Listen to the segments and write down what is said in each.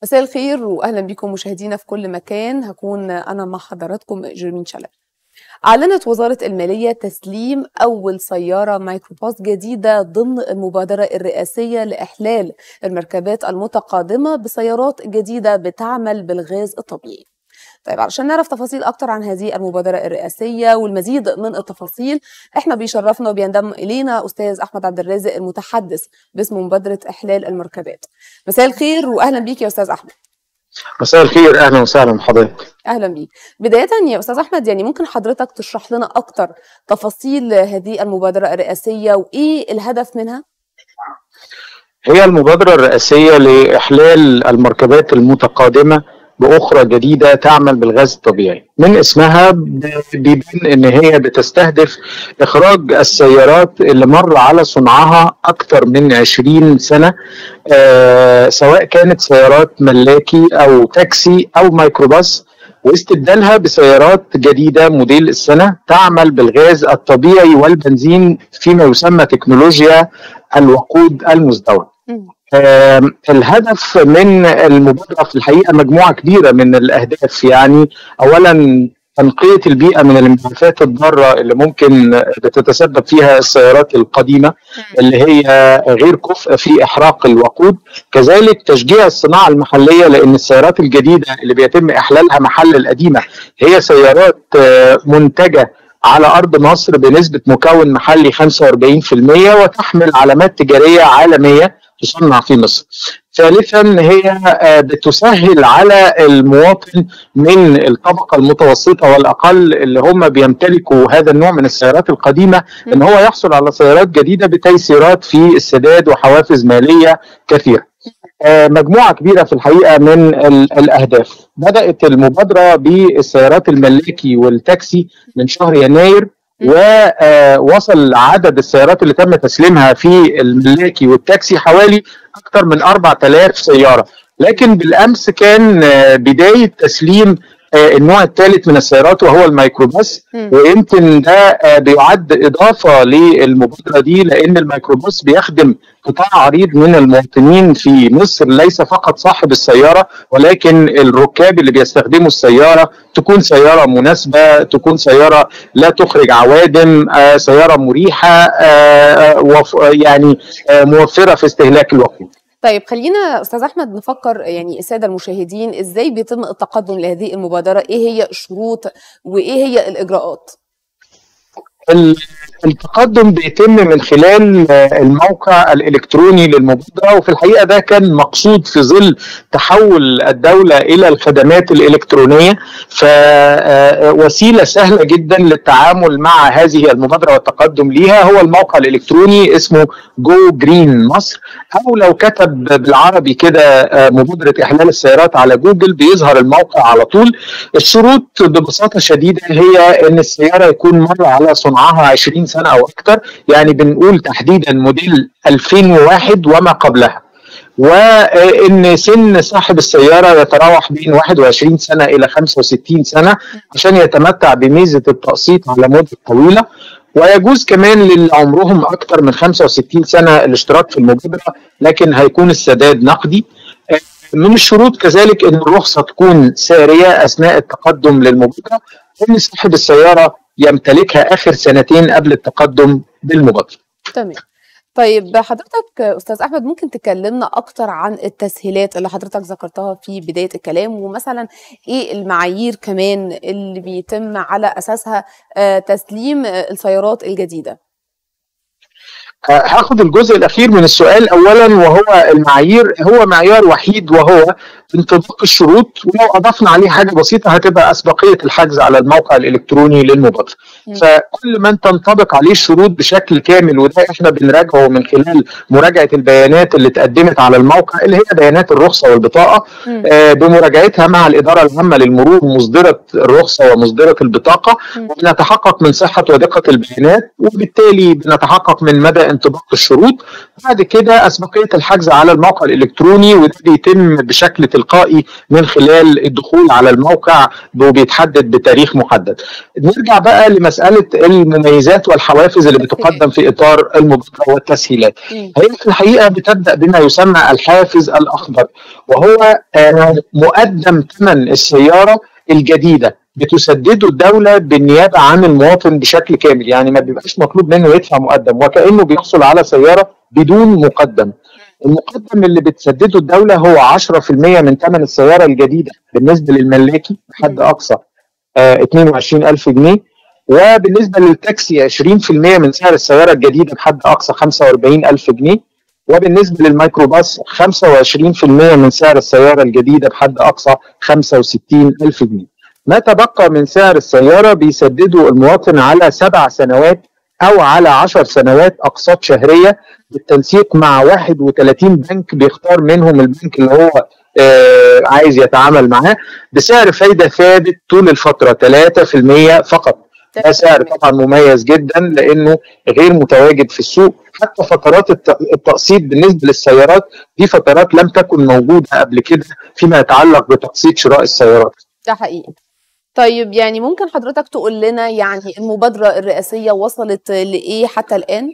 مساء الخير واهلا بكم مشاهدينا في كل مكان هكون انا مع حضراتكم جيرمين شلبي أعلنت وزارة المالية تسليم أول سيارة مايكروباص جديدة ضمن المبادرة الرئاسية لإحلال المركبات المتقادمة بسيارات جديدة بتعمل بالغاز الطبيعي طيب علشان نعرف تفاصيل أكتر عن هذه المبادرة الرئاسية والمزيد من التفاصيل احنا بيشرفنا وبينضم إلينا أستاذ أحمد عبد الرازق المتحدث باسم مبادرة إحلال المركبات مساء الخير وأهلا بيك يا أستاذ أحمد مساء الخير اهلا وسهلا بحضرتك اهلا بيك بدايه يا استاذ احمد يعني ممكن حضرتك تشرح لنا اكتر تفاصيل هذه المبادره الرئاسيه وايه الهدف منها هي المبادره الرئاسيه لاحلال المركبات المتقادمه باخرى جديده تعمل بالغاز الطبيعي من اسمها بيبين ان هي بتستهدف اخراج السيارات اللي مر على صنعها اكثر من 20 سنه آه سواء كانت سيارات ملاكي او تاكسي او ميكروباص واستبدالها بسيارات جديده موديل السنه تعمل بالغاز الطبيعي والبنزين فيما يسمى تكنولوجيا الوقود المزدوج. آه الهدف من المبادره في الحقيقه مجموعه كبيره من الاهداف يعني اولا تنقيه البيئه من الانبعاثات الضاره اللي ممكن بتتسبب فيها السيارات القديمه اللي هي غير كفء في احراق الوقود كذلك تشجيع الصناعه المحليه لان السيارات الجديده اللي بيتم احلالها محل القديمه هي سيارات منتجه على ارض مصر بنسبه مكون محلي 45% وتحمل علامات تجاريه عالميه تصنع في مصر. ثالثا هي بتسهل على المواطن من الطبقه المتوسطه والاقل اللي هم بيمتلكوا هذا النوع من السيارات القديمه ان هو يحصل على سيارات جديده بتيسيرات في السداد وحوافز ماليه كثيره. مجموعه كبيره في الحقيقه من الاهداف. بدات المبادره بالسيارات الملاكي والتاكسي من شهر يناير ووصل عدد السيارات اللي تم تسليمها في الملاكي والتاكسي حوالي اكثر من 4000 سياره لكن بالامس كان بدايه تسليم النوع الثالث من السيارات وهو الميكروباص ويمكن ده بيعد اضافه للمبادره دي لان الميكروباص بيخدم قطاع عريض من المواطنين في مصر ليس فقط صاحب السياره ولكن الركاب اللي بيستخدموا السياره تكون سياره مناسبه تكون سياره لا تخرج عوادم سياره مريحه يعني موفره في استهلاك الوقود طيب خلينا استاذ احمد نفكر يعني الساده المشاهدين ازاي بيتم التقدم لهذه المبادره ايه هي الشروط وايه هي الاجراءات التقدم بيتم من خلال الموقع الالكتروني للمبادره وفي الحقيقه ده كان مقصود في ظل تحول الدوله الى الخدمات الالكترونيه فوسيله سهله جدا للتعامل مع هذه المبادره والتقدم ليها هو الموقع الالكتروني اسمه جو جرين مصر او لو كتب بالعربي كده مبادره احلال السيارات على جوجل بيظهر الموقع على طول الشروط ببساطه شديده هي ان السياره يكون مر على صنعها 20 سنه او اكثر يعني بنقول تحديدا موديل 2001 وما قبلها وان سن صاحب السياره يتراوح بين 21 سنه الى 65 سنه عشان يتمتع بميزه التقسيط على مده طويله ويجوز كمان للي عمرهم اكثر من 65 سنه الاشتراك في المبادره لكن هيكون السداد نقدي من الشروط كذلك ان الرخصه تكون ساريه اثناء التقدم للمبادره وان صاحب السياره يمتلكها اخر سنتين قبل التقدم بالمبادره. تمام. طيب حضرتك استاذ احمد ممكن تكلمنا اكتر عن التسهيلات اللي حضرتك ذكرتها في بدايه الكلام ومثلا ايه المعايير كمان اللي بيتم على اساسها تسليم السيارات الجديده؟ هاخد الجزء الاخير من السؤال اولا وهو المعايير هو معيار وحيد وهو انطباق الشروط ولو اضفنا عليه حاجه بسيطه هتبقى اسبقيه الحجز على الموقع الالكتروني للمبادره فكل من تنطبق عليه الشروط بشكل كامل وده احنا بنراجعه من خلال مراجعه البيانات اللي اتقدمت على الموقع اللي هي بيانات الرخصه والبطاقه آه بمراجعتها مع الاداره العامه للمرور مصدره الرخصه ومصدره البطاقه وبنتحقق من صحه ودقه البيانات وبالتالي بنتحقق من مدى انطباق الشروط بعد كده اسبقيه الحجز على الموقع الالكتروني وده بيتم بشكل تلقائي من خلال الدخول على الموقع وبيتحدد بتاريخ محدد نرجع بقى لمساله المميزات والحوافز اللي بتقدم في اطار المبادره والتسهيلات هي في الحقيقه بتبدا بما يسمى الحافز الاخضر وهو مقدم ثمن السياره الجديده بتسدده الدوله بالنيابه عن المواطن بشكل كامل يعني ما بيبقاش مطلوب منه يدفع مقدم وكانه بيحصل على سياره بدون مقدم المقدم اللي بتسدده الدوله هو 10% من ثمن السياره الجديده بالنسبه للملاكي بحد اقصى آه 22000 جنيه وبالنسبه للتاكسي 20% من سعر السياره الجديده بحد اقصى 45000 جنيه وبالنسبه للميكروباص 25% من سعر السياره الجديده بحد اقصى 65000 جنيه ما تبقى من سعر السياره بيسدده المواطن على سبع سنوات او على 10 سنوات اقساط شهريه بالتنسيق مع 31 بنك بيختار منهم البنك اللي هو آه عايز يتعامل معاه بسعر فايده ثابت طول الفتره 3% فقط ده سعر طبعا مميز جدا لانه غير متواجد في السوق حتى فترات التقسيط بالنسبه للسيارات دي فترات لم تكن موجوده قبل كده فيما يتعلق بتقسيط شراء السيارات ده حقيقي طيب يعني ممكن حضرتك تقول لنا يعني المبادرة الرئاسية وصلت لإيه حتى الآن؟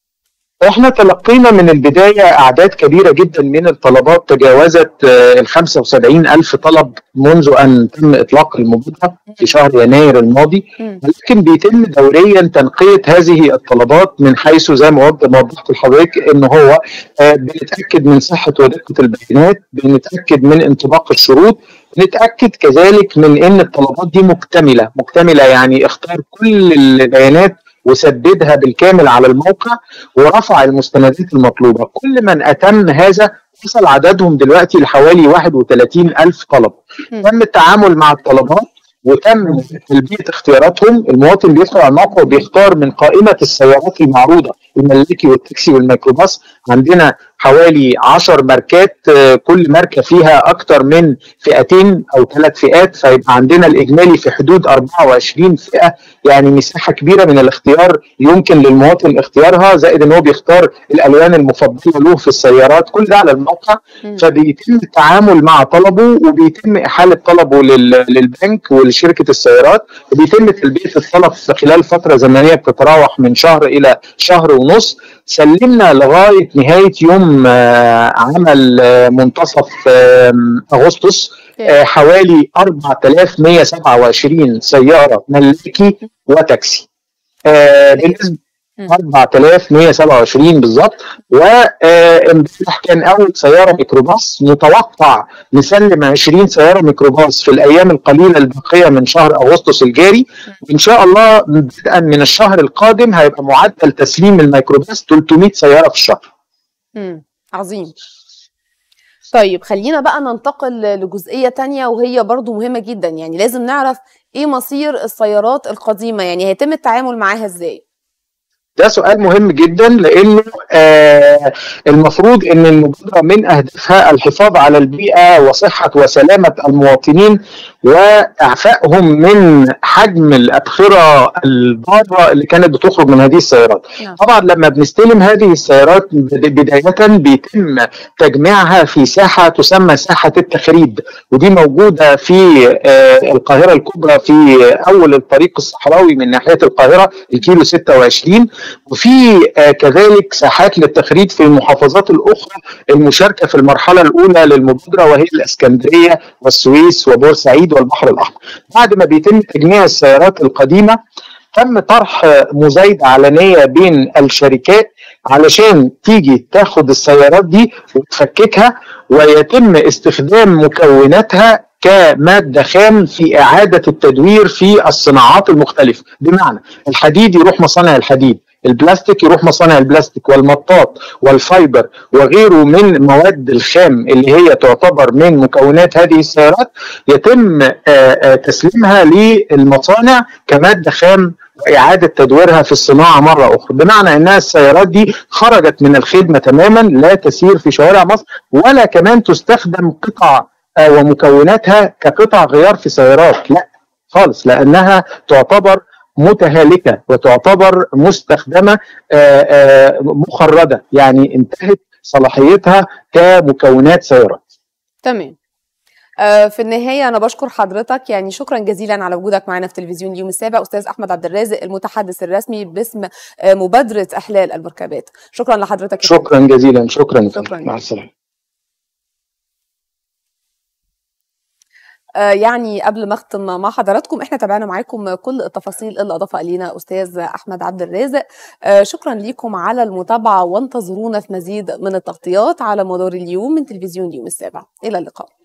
احنا تلقينا من البداية أعداد كبيرة جدا من الطلبات تجاوزت ال 75 ألف طلب منذ أن تم إطلاق المبادرة في شهر يناير الماضي ولكن بيتم دوريا تنقية هذه الطلبات من حيث زي ما وضحت لحضرتك إن هو بنتأكد من صحة ودقة البيانات بنتأكد من انطباق الشروط نتاكد كذلك من ان الطلبات دي مكتمله مكتمله يعني اختار كل البيانات وسددها بالكامل على الموقع ورفع المستندات المطلوبه كل من اتم هذا وصل عددهم دلوقتي لحوالي 31 ألف طلب تم التعامل مع الطلبات وتم تلبيه اختياراتهم المواطن بيدخل على الموقع وبيختار من قائمه السيارات المعروضه الملاكي والتاكسي والميكروباص عندنا حوالي 10 ماركات كل ماركه فيها اكثر من فئتين او ثلاث فئات فيبقى عندنا الاجمالي في حدود 24 فئه يعني مساحه كبيره من الاختيار يمكن للمواطن اختيارها زائد ان هو بيختار الالوان المفضله له في السيارات كل ده على الموقع فبيتم التعامل مع طلبه وبيتم احاله طلبه للبنك ولشركه السيارات وبيتم تلبيه الطلب خلال فتره زمنيه بتتراوح من شهر الى شهر ونص سلمنا لغايه نهايه يوم عمل منتصف اغسطس حوالي 4127 سياره ملاكي وتاكسي بالنسبه 4127 بالظبط وامبارح كان اول سياره ميكروباص متوقع نسلم 20 سياره ميكروباص في الايام القليله الباقيه من شهر اغسطس الجاري وان شاء الله بدءا من الشهر القادم هيبقى معدل تسليم الميكروباص 300 سياره في الشهر. امم عظيم. طيب خلينا بقى ننتقل لجزئية تانية وهي برضو مهمة جدا يعني لازم نعرف ايه مصير السيارات القديمة يعني هيتم التعامل معاها ازاي؟ ده سؤال مهم جدا لانه آه المفروض ان المبادره من اهدافها الحفاظ على البيئه وصحه وسلامه المواطنين واعفائهم من حجم الابخره الضاره اللي كانت بتخرج من هذه السيارات. نعم. طبعا لما بنستلم هذه السيارات بدايه بيتم تجميعها في ساحه تسمى ساحه التخريب ودي موجوده في آه القاهره الكبرى في اول الطريق الصحراوي من ناحيه القاهره الكيلو 26 وفي آه كذلك ساحات للتخريج في المحافظات الاخرى المشاركه في المرحله الاولى للمبادره وهي الاسكندريه والسويس وبورسعيد والبحر الاحمر. بعد ما بيتم تجميع السيارات القديمه تم طرح مزايده علنيه بين الشركات علشان تيجي تاخد السيارات دي وتفككها ويتم استخدام مكوناتها كماده خام في اعاده التدوير في الصناعات المختلفه بمعنى الحديد يروح مصانع الحديد البلاستيك يروح مصانع البلاستيك والمطاط والفايبر وغيره من مواد الخام اللي هي تعتبر من مكونات هذه السيارات يتم تسليمها للمصانع كماده خام واعاده تدويرها في الصناعه مره اخرى بمعنى انها السيارات دي خرجت من الخدمه تماما لا تسير في شوارع مصر ولا كمان تستخدم قطع ومكوناتها كقطع غيار في سيارات لا خالص لانها تعتبر متهالكه وتعتبر مستخدمه آه، آه، مخرده يعني انتهت صلاحيتها كمكونات سيارات تمام آه، في النهاية أنا بشكر حضرتك يعني شكرا جزيلا على وجودك معنا في تلفزيون اليوم السابع أستاذ أحمد عبد الرازق المتحدث الرسمي باسم آه، مبادرة إحلال المركبات شكرا لحضرتك يا فندم. شكرا جزيلا شكرا شكراً. مع السلامه آه، يعني قبل ما اختم مع حضراتكم احنا تابعنا معاكم كل التفاصيل اللي اضافها الينا استاذ احمد عبد الرازق آه، شكرا ليكم على المتابعه وانتظرونا في مزيد من التغطيات على مدار اليوم من تلفزيون اليوم السابع الى اللقاء